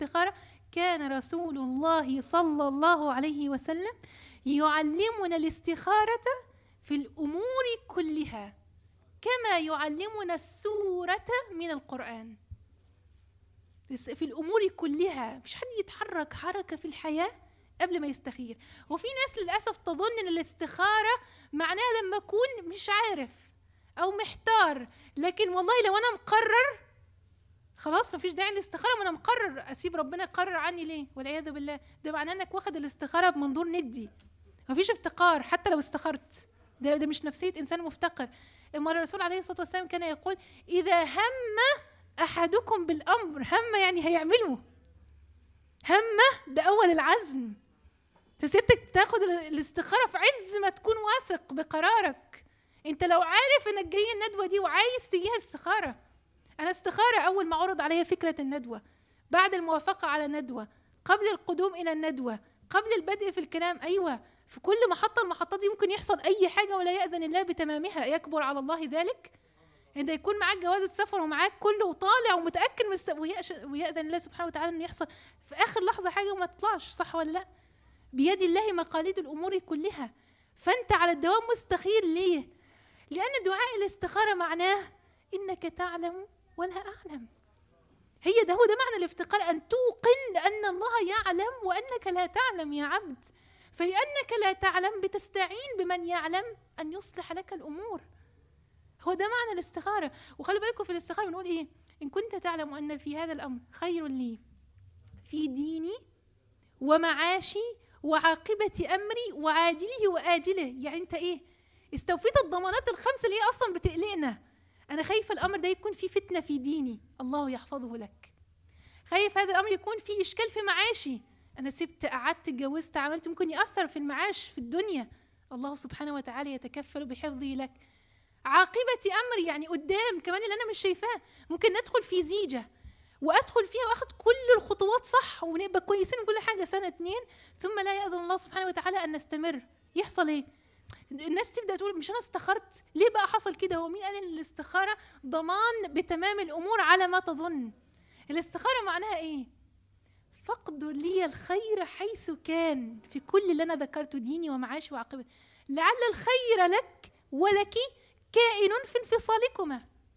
الاستخارة كان رسول الله صلى الله عليه وسلم يعلمنا الاستخارة في الأمور كلها كما يعلمنا السورة من القرآن في الأمور كلها مش حد يتحرك حركة في الحياة قبل ما يستخير وفي ناس للأسف تظن أن الاستخارة معناها لما أكون مش عارف أو محتار لكن والله لو أنا مقرر خلاص مفيش داعي للاستخاره ما انا مقرر اسيب ربنا يقرر عني ليه والعياذ بالله ده معناه انك واخد الاستخاره بمنظور ندي مفيش افتقار حتى لو استخرت ده, ده مش نفسيه انسان مفتقر اما الرسول عليه الصلاه والسلام كان يقول اذا هم احدكم بالامر هم يعني هيعمله همه ده اول العزم فستك تاخد الاستخاره في عز ما تكون واثق بقرارك انت لو عارف انك جاي الندوه دي وعايز تجيها استخاره انا استخاره اول ما عرض عليا فكره الندوه بعد الموافقه على الندوه قبل القدوم الى الندوه قبل البدء في الكلام ايوه في كل محطه المحطات دي ممكن يحصل اي حاجه ولا ياذن الله بتمامها يكبر على الله ذلك انت يكون معاك جواز السفر ومعاك كله وطالع ومتاكد من الس... ويأذن الله سبحانه وتعالى انه يحصل في اخر لحظه حاجه وما تطلعش صح ولا لا بيد الله مقاليد الامور كلها فانت على الدوام مستخير ليه لان دعاء الاستخاره معناه انك تعلم ولا اعلم هي ده هو ده معنى الافتقار ان توقن ان الله يعلم وانك لا تعلم يا عبد فلانك لا تعلم بتستعين بمن يعلم ان يصلح لك الامور هو ده معنى الاستخاره وخلي بالكم في الاستخاره بنقول ايه ان كنت تعلم ان في هذا الامر خير لي في ديني ومعاشي وعاقبة أمري وعاجله وآجله يعني أنت إيه استوفيت الضمانات الخمسة اللي هي أصلا بتقلقنا أنا خايفة الأمر ده يكون فيه فتنة في ديني الله يحفظه لك خايف هذا الأمر يكون فيه إشكال في معاشي أنا سبت قعدت اتجوزت عملت ممكن يأثر في المعاش في الدنيا الله سبحانه وتعالى يتكفل بحفظه لك عاقبة أمري يعني قدام كمان اللي أنا مش شايفاه ممكن ندخل في زيجة وادخل فيها واخد كل الخطوات صح ونبقى كويسين كل حاجه سنه اتنين ثم لا ياذن الله سبحانه وتعالى ان نستمر يحصل ايه الناس تبدا تقول مش انا استخرت ليه بقى حصل كده هو مين قال ان الاستخاره ضمان بتمام الامور على ما تظن الاستخاره معناها ايه فاقدر لي الخير حيث كان في كل اللي انا ذكرته ديني ومعاشي وعاقبتي لعل الخير لك ولك كائن في انفصالكما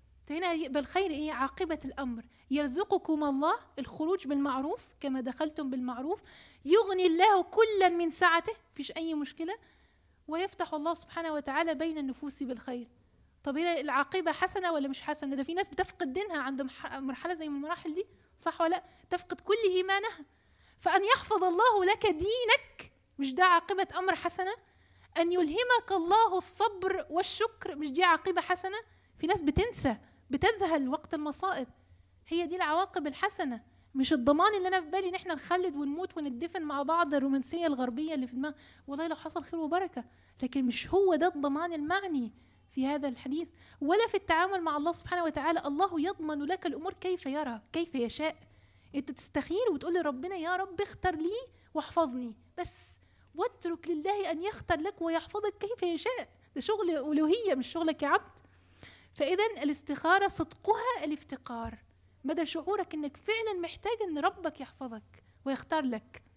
هنا بالخير ايه عاقبه الامر يرزقكم الله الخروج بالمعروف كما دخلتم بالمعروف يغني الله كلا من سعته فيش اي مشكله ويفتح الله سبحانه وتعالى بين النفوس بالخير طب هنا العاقبه حسنه ولا مش حسنه ده في ناس بتفقد دينها عند مرحله زي من المراحل دي صح ولا تفقد كل ايمانها فان يحفظ الله لك دينك مش ده عاقبه امر حسنه ان يلهمك الله الصبر والشكر مش دي عاقبه حسنه في ناس بتنسى بتذهل وقت المصائب هي دي العواقب الحسنه مش الضمان اللي انا في بالي ان احنا نخلد ونموت وندفن مع بعض الرومانسيه الغربيه اللي في دماغ والله لو حصل خير وبركه لكن مش هو ده الضمان المعني في هذا الحديث ولا في التعامل مع الله سبحانه وتعالى الله يضمن لك الامور كيف يرى كيف يشاء انت تستخير وتقول لربنا يا رب اختر لي واحفظني بس واترك لله ان يختار لك ويحفظك كيف يشاء ده شغل الوهيه مش شغلك يا عبد فاذا الاستخاره صدقها الافتقار مدى شعورك انك فعلا محتاج ان ربك يحفظك ويختار لك